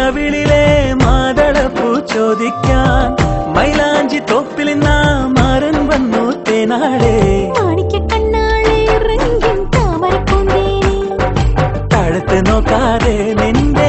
കവിളിലെ മാതളപ്പൂ ചോദിക്കാൻ മൈലാഞ്ചി തോപ്പിൽ നിന്നാ മാറൻ വന്നു തേനാടേ മാണിക്യക്കണ്ണാളെ റംഗിൻ താമരപ്പൂന്തേനി താഴത്ത് നോക്കാതെ നിന്റെ